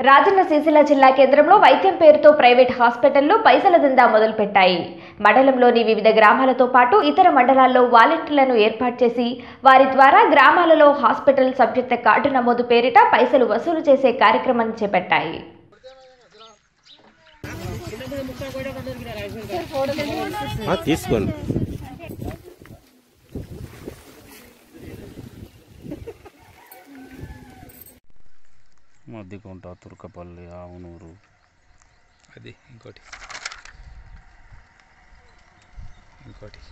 రాజన్న సిరిసిల్ల జిల్లా కేంద్రంలో వైద్యం పేరుతో ప్రైవేట్ హాస్పిటళ్లు పైసల దందా మొదలుపెట్టాయి మండలంలోని వివిధ గ్రామాలతో పాటు ఇతర మండలాల్లో వాలంటీర్లను ఏర్పాటు చేసి వారి ద్వారా గ్రామాలలో హాస్పిటల్ సభ్యత్వ కార్డు నమోదు పేరిట పైసలు వసూలు చేసే కార్యక్రమాన్ని చేపట్టాయి ఆ, తీసుకోండి మద్దికుంట తుర్కపల్లి ఆవునూరు అది ఇంకోటి ఇంకోటి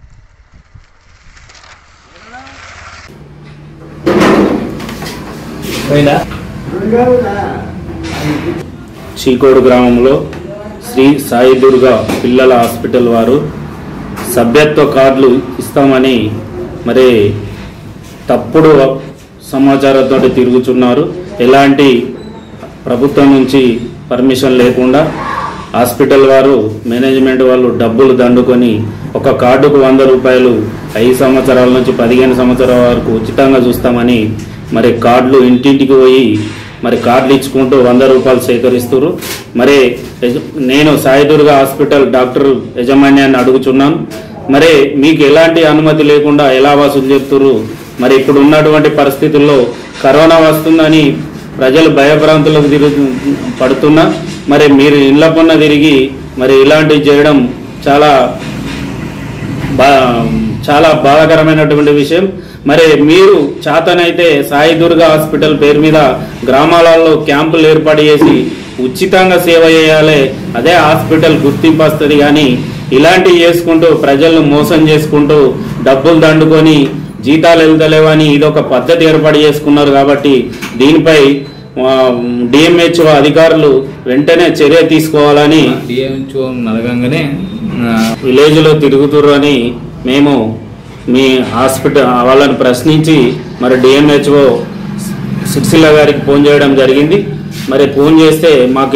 చీకోడు గ్రామంలో శ్రీ సాయి దుర్గా పిల్లల హాస్పిటల్ వారు సభ్యత్వ కార్డులు ఇస్తామని మరి తప్పుడు సమాచారంతో తిరుగుతున్నారు ఎలాంటి ప్రభుత్వం నుంచి పర్మిషన్ లేకుండా హాస్పిటల్ వారు మేనేజ్మెంట్ వాళ్ళు డబ్బులు దండుకొని ఒక కార్డుకు వంద రూపాయలు ఐదు సంవత్సరాల నుంచి పదిహేను సంవత్సరాల వరకు ఉచితంగా చూస్తామని మరి కార్డులు ఇంటింటికి పోయి మరి కార్డులు ఇచ్చుకుంటూ వంద రూపాయలు సేకరిస్తారు మరి యజ- నేను సాయిదుర్గా హాస్పిటల్ డాక్టర్ యజమాన్యాన్ని అడుగుచున్నాను మరి మీకు ఎలాంటి అనుమతి లేకుండా ఎలా వసూలు చేస్తున్నారు మరి ఇప్పుడు ఉన్నటువంటి పరిస్థితుల్లో కరోనా వస్తుందని ప్రజలు భయభ్రాంతులకు తిరుగు పడుతున్నా మరి మీరు ఇళ్ల పన్న తిరిగి మరి ఇలాంటివి చేయడం చాలా బా చాలా బాధాకరమైనటువంటి విషయం మరి మీరు చేతనైతే సాయి దుర్గా హాస్పిటల్ పేరు మీద గ్రామాలలో క్యాంపులు ఏర్పాటు చేసి ఉచితంగా సేవ చేయాలి అదే హాస్పిటల్ గుర్తింపు వస్తుంది కానీ ఇలాంటివి చేసుకుంటూ ప్రజలను మోసం చేసుకుంటూ డబ్బులు దండుకొని జీతాలు వెళ్తలేవని ఇది ఒక పద్ధతి ఏర్పాటు చేసుకున్నారు కాబట్టి దీనిపై డిఎంహెచ్ఓ అధికారులు వెంటనే చర్య తీసుకోవాలని డిఎంహెచ్ఓ నలగంగానే విలేజ్లో తిరుగుతుర్రు అని మేము మీ హాస్పిటల్ వాళ్ళని ప్రశ్నించి మరి డిఎంహెచ్ఓ సిరిసిల్ల గారికి ఫోన్ చేయడం జరిగింది మరి ఫోన్ చేస్తే మాకు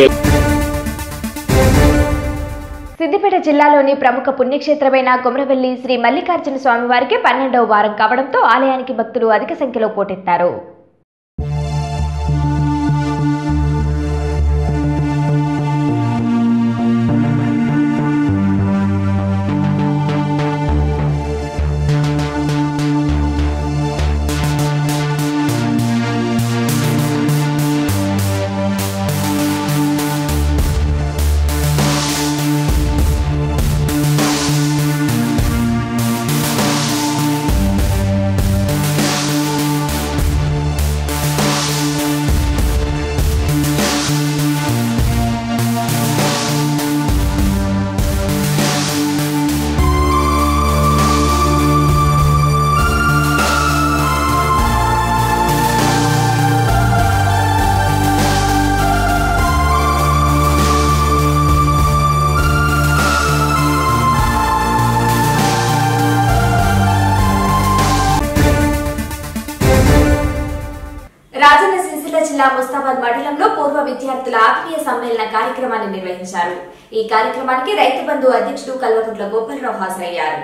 సిద్దిపేట జిల్లాలోని ప్రముఖ పుణ్యక్షేత్రమైన కొమరవెల్లి శ్రీ మల్లికార్జున స్వామి వారికి పన్నెండవ వారం కావడంతో ఆలయానికి భక్తులు అధిక సంఖ్యలో పోటెత్తారు రాజన్న సిరిసిల్ల జిల్లా ముస్తాబాద్ మండలంలో పూర్వ విద్యార్థుల ఆత్మీయ సమ్మేళన కార్యక్రమాన్ని నిర్వహించారు ఈ కార్యక్రమానికి రైతు బంధు అధ్యక్షుడు కల్వకుంట్ల గోపాలరావు హాజరయ్యారు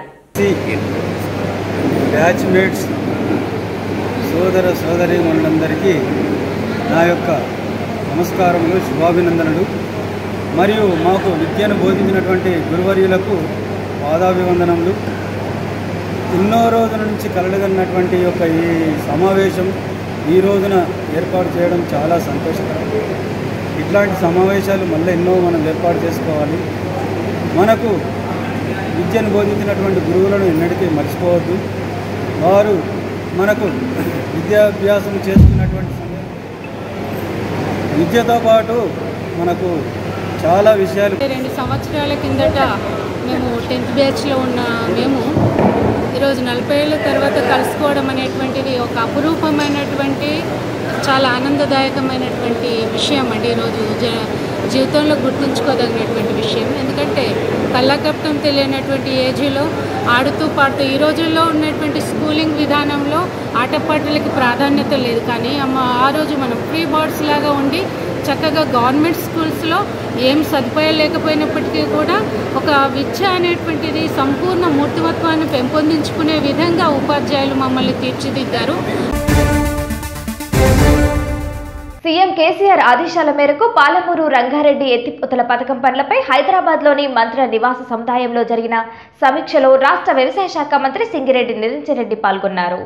బ్యాచ్మేట్స్ సోదర సోదరి మనులందరికీ నా యొక్క నమస్కారములు శుభాభినందనలు మరియు మాకు విద్యను బోధించినటువంటి గురువర్యులకు పాదాభివందనములు ఎన్నో రోజుల నుంచి కలలుగన్నటువంటి యొక్క ఈ సమావేశం ఈ రోజున ఏర్పాటు చేయడం చాలా సంతోషకరం ఇట్లాంటి సమావేశాలు మళ్ళీ ఎన్నో మనం ఏర్పాటు చేసుకోవాలి మనకు విద్యను బోధించినటువంటి గురువులను ఎన్నటికీ మర్చిపోవద్దు వారు మనకు విద్యాభ్యాసం చేస్తున్నటువంటి సమయం విద్యతో పాటు మనకు చాలా విషయాలు రెండు సంవత్సరాల కిందట మేము టెన్త్ బ్యాచ్లో ఉన్న మేము ఈరోజు నలభై ఏళ్ళ తర్వాత కలుసుకోవడం అనేటువంటిది ఒక అపురూపమైనటువంటి చాలా ఆనందదాయకమైనటువంటి విషయం అండి ఈరోజు జ జీవితంలో గుర్తుంచుకోదగినటువంటి విషయం ఎందుకంటే కళ్ళకప్పటం తెలియనటువంటి ఏజ్లో ఆడుతూ పాడుతూ ఈ రోజుల్లో ఉన్నటువంటి స్కూలింగ్ విధానంలో ఆటపాటలకి ప్రాధాన్యత లేదు కానీ అమ్మ ఆ రోజు మనం ఫ్రీ బర్డ్స్ లాగా ఉండి చక్కగా గవర్నమెంట్ స్కూల్స్లో ఏం సదుపాయాలు లేకపోయినప్పటికీ కూడా ఒక విద్య అనేటువంటిది సంపూర్ణ మూర్తిమత్వాన్ని పెంపొందించుకునే విధంగా ఉపాధ్యాయులు మమ్మల్ని తీర్చిదిద్దారు సీఎం కేసీఆర్ ఆదేశాల మేరకు పాలమూరు రంగారెడ్డి ఎత్తిపోతల పథకం పనులపై హైదరాబాద్లోని మంత్రుల నివాస సముదాయంలో జరిగిన సమీక్షలో రాష్ట్ర వ్యవసాయ శాఖ మంత్రి సింగిరెడ్డి నిరంజన్ రెడ్డి పాల్గొన్నారు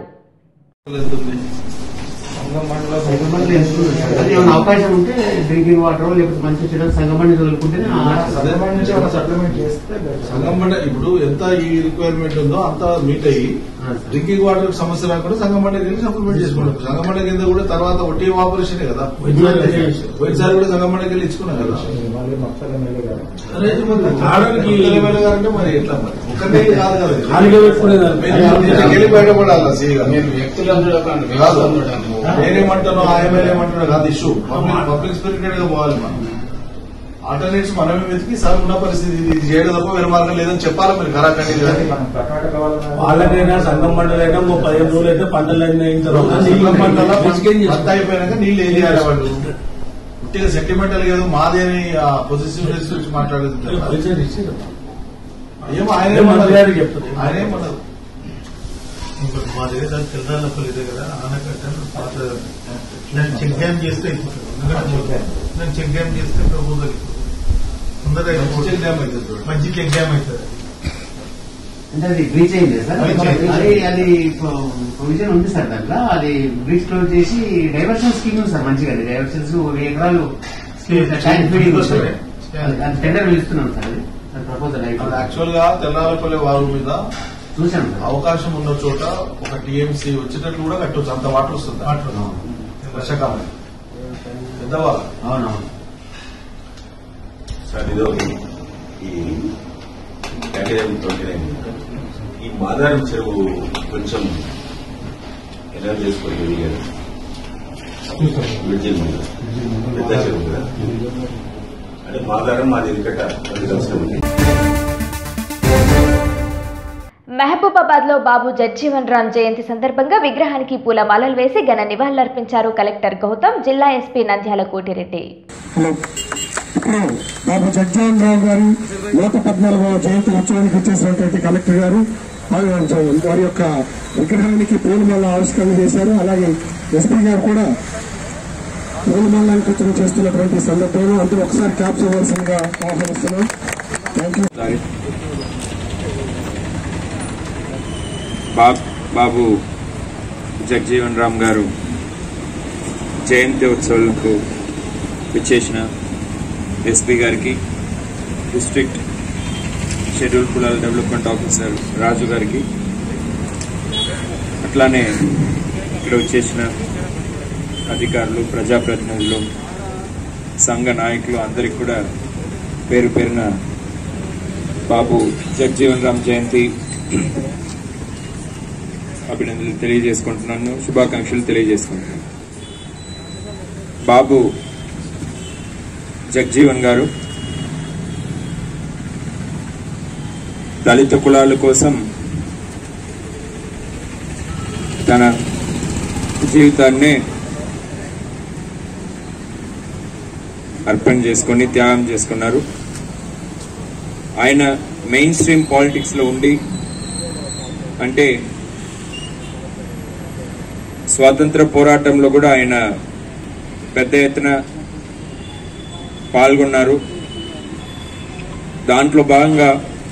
అది ఏమైనా అవకాశం ఉంటే డ్రింకింగ్ వాటర్ లేకపోతే మంచి చెడు సంగమని వదులుకుంటేనే సంగమం నుంచి ఏమైనా సప్లిమెంట్ చేస్తే సంగం అంటే ఇప్పుడు ఎంత ఈ రిక్వైర్మెంట్ ఉందో అంత మీట్ అయ్యి డ్రింకింగ్ వాటర్ సమస్య రాకుండా సంగం మండలికి వెళ్ళి సప్లిమెంట్ చేసుకున్నాం సంగం మండలి కింద కూడా తర్వాత ఒట్టి ఆపరేషన్ కదా పోయినసారి కూడా సంగం మండలికి వెళ్ళి ఇచ్చుకున్నాం కదా అరే, మరి తాగడానికి ఎమ్మెల్యే గారంటే మరి ఎట్లా మరి ఒక్కటే కాదు కదా ఖాళీగా పెట్టుకునేదా? మీరు దీంట్లోకి వెళ్ళి బయటపడాలా సీగా మీరు వ్యక్తులందరూ చెప్పండి కాదు నేనేమంటాను ఆ ఎమ్మెల్యే ఏమంటున్నా కాదు ఇష్యూ పబ్లిక్ పబ్లిక్ స్పిరిటెడ్ గా పోవాలి మనం ఆల్టర్నేట్స్ మనమే వెతికి సార్ ఉన్న పరిస్థితి ఇది ఇది చేయడం తప్ప వేరే మార్గం లేదని చెప్పాలి మీరు కరాకండి కానీ వాళ్ళకైనా సంఘం మండలైనా ఓ పదిహేను రోజులు అయితే పంటలు అయిన తర్వాత నీళ్ళు పంటల అంత అయిపోయినాక నీళ్ళు ఏం చేయాలి వాళ్ళు ఉట్టిగా సెంటిమెంటల్ ఏదో మాది అని పొజిటివ్ గురించి మాట్లాడుతుంటారు ఏమో ఆయన అదే మంత్రి గారికి చెప్తుంది. ఆయన ఏమన్నారు ఇంకోటి మా దగ్గర తెల్లాలపల్లి దగ్గర ఆనకట్ట పాత నేను చెక్ డ్యామ్ చేస్తే అయిపోతుంది ఎందుకంటే నేను చెక్ డ్యామ్ చేస్తే ప్రపోజల్ తొందరగా చెక్ డ్యామ్ అవుతుంది మంచి చెక్ డ్యామ్ అవుతుంది అంటే అది బ్రీచ్ అయింది సార్ Breach అయింది. అది అది ప్రొవిజన్ ఉంది సార్ దాంట్లో అది బ్రీచ్ క్లోజ్ చేసి డైవర్షన్ స్కీమ్ ఉంది సార్ మంచిగా అది డైవర్షన్స్ వెయ్యి ఎకరాలు ట్యాంక్ ఫీడింగ్ వస్తుంది అది- అది టెండర్ పిలుస్తున్నాం సార్ అది అది ప్రపోజల్ అది అయిపోయింది యాక్చువల్ గా తెల్లాలపల్లి వారు మీద చూసాను సార్ అవకాశం ఉన్న చోట ఒక టీఎంసీ వచ్చేటట్లు కూడా కట్టవచ్చు అంత వాటర్ వస్తుంది వర్షాకాలం పెద్దవాళ్ళు అవునవును సార్ ఇదో ఈ క్యాటగరీ ట్వంటీ నైన్ ఈ మాదారం చెరువు కొంచెం ఎలా చేసుకోవాలి కదా బ్రిడ్జిల్ మీద పెద్ద చెరువు కదా అంటే మాదారం మాది ఎదుకట అది కలిసి ఉంది మహబూబాబాద్ లో బాబు జగ్జీవన్ రామ్ జయంతి సందర్భంగా విగ్రహానికి పూలమాలలు వేసి ఘన నివాళులర్పించారు కలెక్టర్ గౌతమ్ జిల్లా ఎస్పీ నంద్యాల కోటిరెడ్డి హలో ఇప్పుడు బాబు జగ్జీవన్ రావు గారు నూట పద్నాలుగవ జయంతి ఉత్సవానికి వచ్చేసినటువంటి కలెక్టర్ గారు వారి వారి యొక్క విగ్రహానికి పూలమాల ఆవిష్కరణ చేశారు అలాగే ఎస్పీ గారు కూడా పూలమాలంకృతం చేస్తున్నటువంటి సందర్భంలో అందరూ ఒకసారి క్యాప్స్ ఇవ్వాల్సిందిగా ఆహ్వానిస్తున్నాం థ్యాంక్ యూ బాబ్ బాబు జగజీవన్ రామ్ గారు జయంతి ఉత్సవాలకు విచ్చేసిన ఎస్పీ గారికి డిస్ట్రిక్ట్ షెడ్యూల్ కులాల డెవలప్మెంట్ ఆఫీసర్ రాజు గారికి అట్లానే ఇక్కడ వచ్చేసిన అధికారులు ప్రజాప్రతినిధులు సంఘ నాయకులు అందరికి కూడా పేరు పేరున బాబు జగజీవన్ రామ్ జయంతి అభినందనలు తెలియజేసుకుంటున్నాను శుభాకాంక్షలు తెలియజేసుకుంటున్నాను బాబు జగ్జీవన్ గారు దళిత కులాల కోసం తన జీవితాన్ని అర్పణ చేసుకొని త్యాగం చేసుకున్నారు ఆయన మెయిన్ స్ట్రీమ్ పాలిటిక్స్ లో ఉండి అంటే స్వాతంత్ర పోరాటంలో కూడా ఆయన పెద్ద ఎత్తున పాల్గొన్నారు దాంట్లో భాగంగా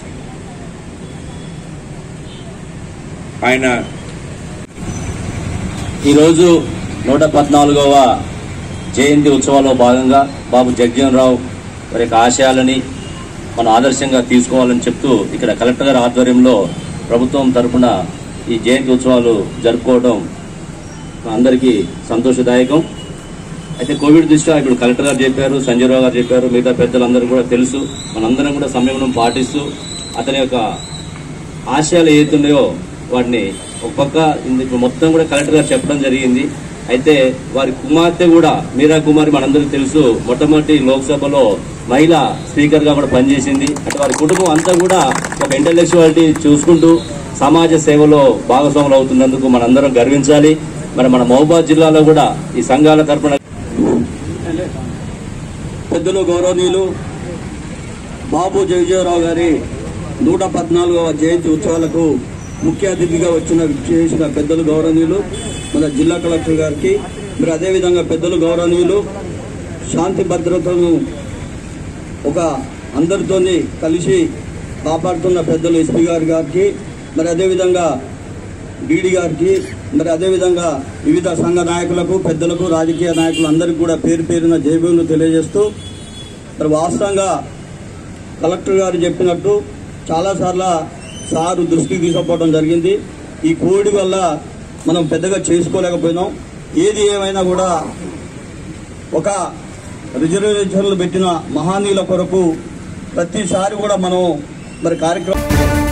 ఆయన ఈరోజు నూట పద్నాలుగవ జయంతి ఉత్సవాల్లో భాగంగా బాబు జగజీవన్ రావు వారి యొక్క ఆశయాలని మనం ఆదర్శంగా తీసుకోవాలని చెప్తూ ఇక్కడ కలెక్టర్ గారి ఆధ్వర్యంలో ప్రభుత్వం తరపున ఈ జయంతి ఉత్సవాలు జరుపుకోవడం అందరికీ సంతోషదాయకం అయితే కోవిడ్ దృష్ట్యా ఇప్పుడు కలెక్టర్ గారు చెప్పారు సంజయ్ రావు గారు చెప్పారు మిగతా పెద్దలందరూ కూడా తెలుసు మనందరం కూడా సంయమనం పాటిస్తూ అతని యొక్క ఆశయాలు ఏతున్నాయో వాటిని ఒక పక్క ఇందుకు మొత్తం కూడా కలెక్టర్ గారు చెప్పడం జరిగింది అయితే వారి కుమార్తె కూడా మీరా కుమారి మనందరికీ తెలుసు మొట్టమొదటి లోక్సభలో మహిళ స్పీకర్ గా కూడా పనిచేసింది అంటే వారి కుటుంబం అంతా కూడా ఒక ఇంటలెక్చువాలిటీ చూసుకుంటూ సమాజ సేవలో భాగస్వాములు అవుతున్నందుకు మనందరం గర్వించాలి మరి మన మహబూబాద్ జిల్లాలో కూడా ఈ సంఘాల తరపున పెద్దలు గౌరవనీయులు బాబు జగజీవరావు గారి నూట పద్నాలుగవ జయంతి ఉత్సవాలకు ముఖ్య అతిథిగా వచ్చిన చేసిన పెద్దలు గౌరవనీయులు మన జిల్లా కలెక్టర్ గారికి మరి అదేవిధంగా పెద్దలు గౌరవనీయులు శాంతి భద్రతను ఒక అందరితోని కలిసి కాపాడుతున్న పెద్దలు ఎస్పీ గారి గారికి మరి అదేవిధంగా డీడీ గారికి మరి అదేవిధంగా వివిధ సంఘ నాయకులకు పెద్దలకు రాజకీయ నాయకులు అందరికీ కూడా పేరు పేరున జైబీలు తెలియజేస్తూ మరి వాస్తవంగా కలెక్టర్ గారు చెప్పినట్టు చాలాసార్లు సారు దృష్టికి తీసుకుపోవడం జరిగింది ఈ కోవిడ్ వల్ల మనం పెద్దగా చేసుకోలేకపోయినాం ఏది ఏమైనా కూడా ఒక రిజర్వేషన్లు పెట్టిన మహానీయుల కొరకు ప్రతిసారి కూడా మనం మరి కార్యక్రమం